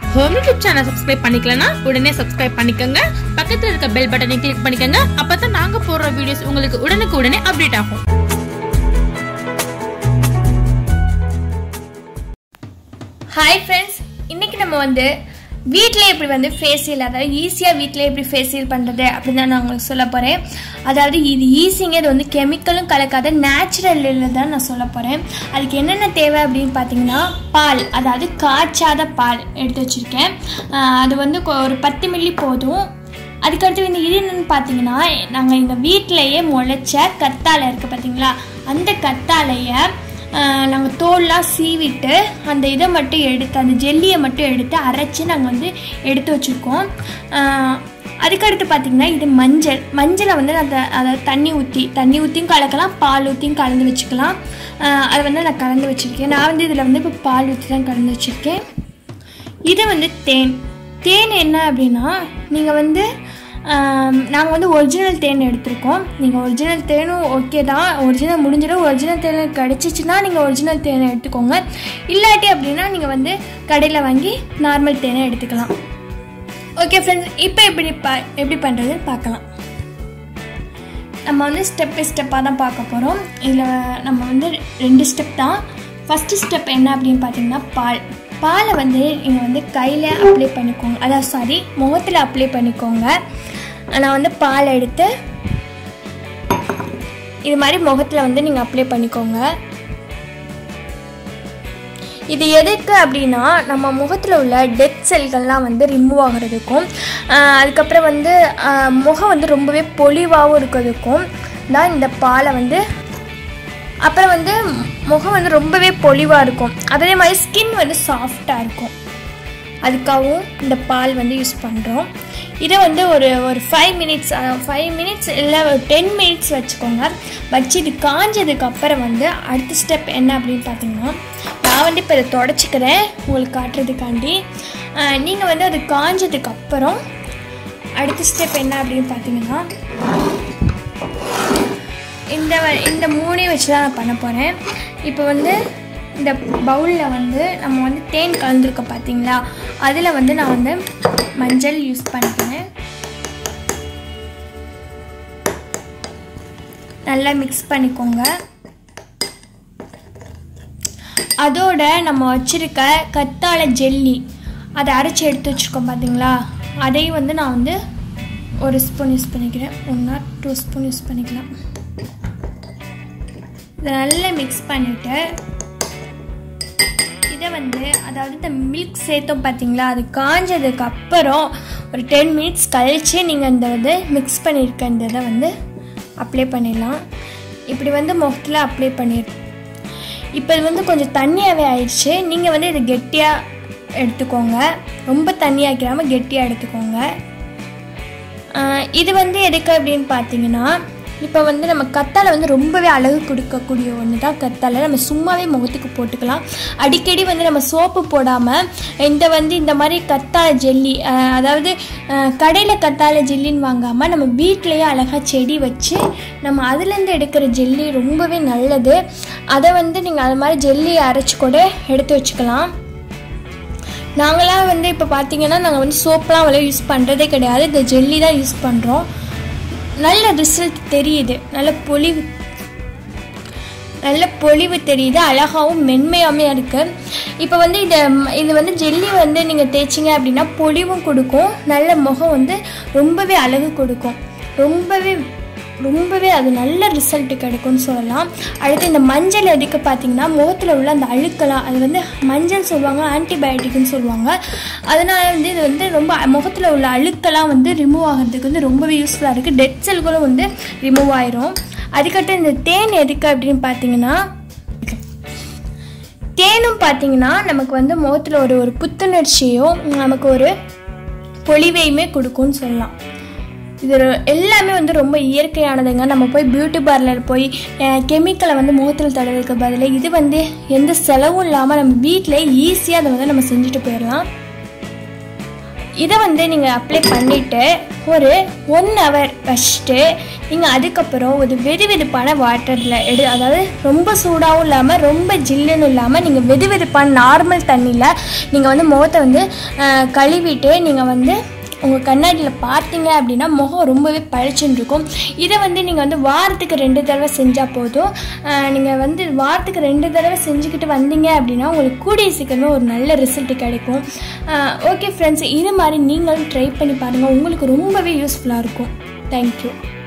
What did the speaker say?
home YouTube channel subscribe பண்ணிக்கலனா உடனே subscribe பண்ணிக்கோங்க பக்கத்துல இருக்க பெல் பட்டனை கிளிக் பண்ணிக்கோங்க அப்பதான் நாங்க போடுற வீடியோஸ் உங்களுக்கு உடனுக்கு உடனே அப்டேட் ஆகும் ஹாய் ஃப்ரெண்ட்ஸ் இன்னைக்கு நம்ம வந்து வீட்டிலே எப்படி வந்து ஃபேஷியல் அதாவது ஈஸியாக வீட்டிலே எப்படி ஃபேஷியல் பண்ணுறது அப்படின்னு தான் நான் உங்களுக்கு சொல்ல போகிறேன் அதாவது இது ஈஸிங்க இது வந்து கெமிக்கலும் கலக்காத நேச்சுரலில் தான் நான் சொல்ல போகிறேன் அதுக்கு என்னென்ன தேவை அப்படின்னு பார்த்தீங்கன்னா பால் அதாவது காய்ச்சாத பால் எடுத்து வச்சுருக்கேன் அது வந்து கொ- ஒரு பத்து மில்லி போதும் அதுக்கடுத்து இந்த இது என்னன்னு பார்த்தீங்கன்னா நாங்கள் எங்கள் வீட்டிலையே முளைச்ச கத்தாழை இருக்குது பார்த்தீங்களா அந்த கத்தாழையை நாங்கள் தோல்லாம் சீவிட்டு அந்த இதை மட்டும் எடுத்து அந்த ஜெல்லியை மட்டும் எடுத்து அரைச்சி நாங்கள் வந்து எடுத்து வச்சுருக்கோம் அதுக்கடுத்து பார்த்திங்கன்னா இது மஞ்சள் மஞ்சளை வந்து அந்த அதை தண்ணி ஊற்றி தண்ணி ஊற்றியும் கலக்கலாம் பால் ஊற்றியும் கலந்து வச்சுக்கலாம் ஆஹ் அதை வந்து நான் கலந்து வச்சுருக்கேன் நான் வந்து இதில் வந்து இப்போ பால் ஊற்றி தான் கலந்து வச்சுருக்கேன் இது வந்து தேன் தேன் என்ன அப்படின்னா நீங்கள் வந்து நாங்கள் வந்து ஒரிஜினல் தேன் எடுத்திருக்கோம் நீங்கள் ஒரிஜினல் தேனும் ஓகே தான் ஒரிஜினல் முடிஞ்சிடும் ஒரிஜினல் தேன் கிடச்சிச்சின்னா நீங்கள் ஒரிஜினல் தேனை எடுத்துக்கோங்க இல்லாட்டி அப்படின்னா நீங்கள் வந்து கடையில் வாங்கி நார்மல் தேனை எடுத்துக்கலாம் ஓகே ஃப்ரெண்ட்ஸ் இப்போ எப்படி பா எப்படி பண்ணுறதுன்னு பார்க்கலாம் நம்ம வந்து ஸ்டெப் பை ஸ்டெப்பாக தான் பார்க்க போகிறோம் இதில் நம்ம வந்து ரெண்டு ஸ்டெப் தான் ஃபஸ்ட்டு ஸ்டெப் என்ன அப்படின்னு பார்த்தீங்கன்னா பால் பாலை வந்து நீங்கள் வந்து கையில் அப்ளை பண்ணிக்கோங்க அதாவது சாரி முகத்தில் அப்ளை பண்ணிக்கோங்க நான் வந்து பால் எடுத்து இது மாதிரி முகத்தில் வந்து நீங்கள் அப்ளை பண்ணிக்கோங்க இது எதுக்கு அப்படின்னா நம்ம முகத்தில் உள்ள டெத் செல்கள்லாம் வந்து ரிமூவ் ஆகிறதுக்கும் ஆஹ் அதுக்கப்புறம் வந்து ஆஹ் முகம் வந்து ரொம்பவே பொலிவாகவும் இருக்கிறதுக்கும் தான் இந்த பாலை வந்து அப்புறம் வந்து முகம் வந்து ரொம்பவே பொலிவாக இருக்கும் அதே மாதிரி ஸ்கின் வந்து சாஃப்டாக இருக்கும் அதுக்காகவும் இந்த பால் வந்து யூஸ் பண்ணுறோம் இதை வந்து ஒரு ஒரு ஃபைவ் மினிட்ஸ் ஃபைவ் மினிட்ஸ் இல்லை ஒரு டென் மினிட்ஸ் வச்சுக்கோங்க வச்சு இது காஞ்சதுக்கு அப்புறம் வந்து அடுத்த ஸ்டெப் என்ன அப்படின்னு பார்த்தீங்கன்னா நான் வந்து இப்போ இதை தொடச்சிக்கிறேன் உங்களுக்கு காட்டுறதுக்காண்டி நீங்கள் வந்து அது காஞ்சதுக்கு அப்புறம் அடுத்த ஸ்டெப் என்ன அப்படின்னு பார்த்தீங்கன்னா இந்த வ- இந்த மூணையும் வச்சு தான் நான் பண்ண போகிறேன் இப்போ வந்து இந்த பவுலில் வந்து நம்ம வந்து தேன் கலந்துருக்கோம் பார்த்தீங்களா அதில் வந்து நான் வந்து மஞ்சள் யூஸ் பண்ணிக்கிறேன் நல்லா மிக்ஸ் பண்ணிக்கோங்க அதோட நம்ம வச்சிருக்க கத்தாழை ஜெல்லி அதை அரைச்சி எடுத்து வச்சுருக்கோம் பார்த்தீங்களா அதையும் வந்து நான் வந்து ஒரு ஸ்பூன் யூஸ் பண்ணிக்கிறேன் ஒன்றா டூ ஸ்பூன் யூஸ் பண்ணிக்கலாம் இதை நல்லா மிக்ஸ் பண்ணிவிட்டு இதை வந்து அதாவது இந்த மில்க் சேர்த்தோம் பார்த்தீங்களா அது காஞ்சதுக்கு அப்புறம் ஒரு டென் மினிட்ஸ் கழித்து நீங்கள் இந்த வந்து மிக்ஸ் பண்ணியிருக்க இந்த இதை வந்து அப்ளை பண்ணிடலாம் இப்படி வந்து முகத்தில் அப்ளை பண்ணிடு இப்போ இது வந்து கொஞ்சம் தண்ணியாகவே ஆயிடுச்சு நீங்கள் வந்து இது கெட்டியாக எடுத்துக்கோங்க ரொம்ப தண்ணியாக்கிறாமல் கெட்டியாக எடுத்துக்கோங்க ஆஹ் இது வந்து எதுக்கு அப்படின்னு பார்த்தீங்கன்னா இப்போ வந்து நம்ம கத்தாழை வந்து ரொம்பவே அழகு கொடுக்கக்கூடிய ஒன்று தான் கத்தாழை நம்ம சும்மாவே முகத்துக்கு போட்டுக்கலாம் அடிக்கடி வந்து நம்ம சோப்பு போடாமல் இந்த வந்து இந்த மாதிரி கத்தாழை ஜெல்லி ஆஹ் அதாவது கடையில் கத்தாழை ஜெல்லின்னு வாங்காமல் நம்ம வீட்டிலேயே அழகாக செடி வச்சு நம்ம அதுலேருந்து எடுக்கிற ஜெல்லி ரொம்பவே நல்லது அதை வந்து நீங்கள் அது மாதிரி ஜெல்லி அரைச்சி கூட எடுத்து வச்சுக்கலாம் நாங்களாம் வந்து இப்போ பார்த்தீங்கன்னா நாங்கள் வந்து சோப்லாம் அவ்வளோ யூஸ் பண்ணுறதே கிடையாது இந்த ஜெல்லி தான் யூஸ் பண்ணுறோம் நல்ல ரிசல்ட் தெரியுது நல்ல பொலிவு நல்ல பொலிவு தெரியுது அழகாகவும் மென்மையாமே இருக்குது இப்போ வந்து இதை இது வந்து ஜெல்லி வந்து நீங்கள் தேய்ச்சிங்க அப்படின்னா பொலிவும் கொடுக்கும் நல்ல முகம் வந்து ரொம்பவே அழகு கொடுக்கும் ரொம்பவே ரொம்பவே அது நல்ல ரிசல்ட் கிடைக்கும்னு சொல்லலாம் அடுத்து இந்த மஞ்சள் எதுக்கு பார்த்தீங்கன்னா முகத்தில் உள்ள அந்த அழுக்கெல்லாம் அது வந்து மஞ்சள் சொல்லுவாங்க ஆன்டிபயோட்டிக்னு சொல்லுவாங்க அதனால வந்து இது வந்து ரொம்ப முகத்தில் உள்ள அழுக்கெல்லாம் வந்து ரிமூவ் ஆகிறதுக்கு வந்து ரொம்பவே யூஸ்ஃபுல்லாக இருக்குது டெட் செல்களும் வந்து ரிமூவ் ஆயிரும் அதுக்கடுத்து இந்த தேன் எதுக்கு அப்படின்னு பார்த்தீங்கன்னா தேனும் பார்த்தீங்கன்னா நமக்கு வந்து முகத்தில் ஒரு ஒரு புத்துணர்ச்சியும் நமக்கு ஒரு பொலிவையுமே கொடுக்கும்னு சொல்லலாம் இது ஒரு- எல்லாமே வந்து ரொம்ப இயற்கையானதுங்க நம்ம போய் பியூட்டி பார்லர் போய் கெமிக்கலை வந்து முகத்தில் தடவுறதுக்கு பதிலாக இது வந்து எந்த செலவும் இல்லாமல் நம்ம வீட்டிலே ஈஸியாக அதை வந்து நம்ம செஞ்சுட்டு போயிடலாம் இதை வந்து நீங்கள் அப்ளை பண்ணிவிட்டு ஒரு ஒன் ஹவர் வச்சுட்டு நீங்கள் அதுக்கப்புறம் ஒரு வெது வெதுப்பான வாட்டரில் எடு அதாவது ரொம்ப சூடாகவும் இல்லாமல் ரொம்ப ஜில்லுன்னு இல்லாமல் நீங்கள் வெது வெதுப்பான நார்மல் தண்ணியில் நீங்கள் வந்து முகத்தை வந்து அஹ், கழுவிட்டு நீங்கள் வந்து உங்கள் கண்ணாடியில் பார்த்தீங்க அப்படின்னா முகம் ரொம்பவே பளிச்சுன்னு இருக்கும் இதை வந்து நீங்கள் வந்து வாரத்துக்கு ரெண்டு தடவை செஞ்சால் போதும் நீங்கள் வந்து வாரத்துக்கு ரெண்டு தடவை செஞ்சுக்கிட்டு வந்தீங்க அப்படின்னா உங்களுக்கு கூடிய சீக்கிரமே ஒரு நல்ல ரிசல்ட் கிடைக்கும் ஓகே ஃப்ரெண்ட்ஸ் இது மாதிரி நீங்களும் ட்ரை பண்ணி பாருங்கள் உங்களுக்கு ரொம்பவே யூஸ்ஃபுல்லாக இருக்கும் தேங்க்யூ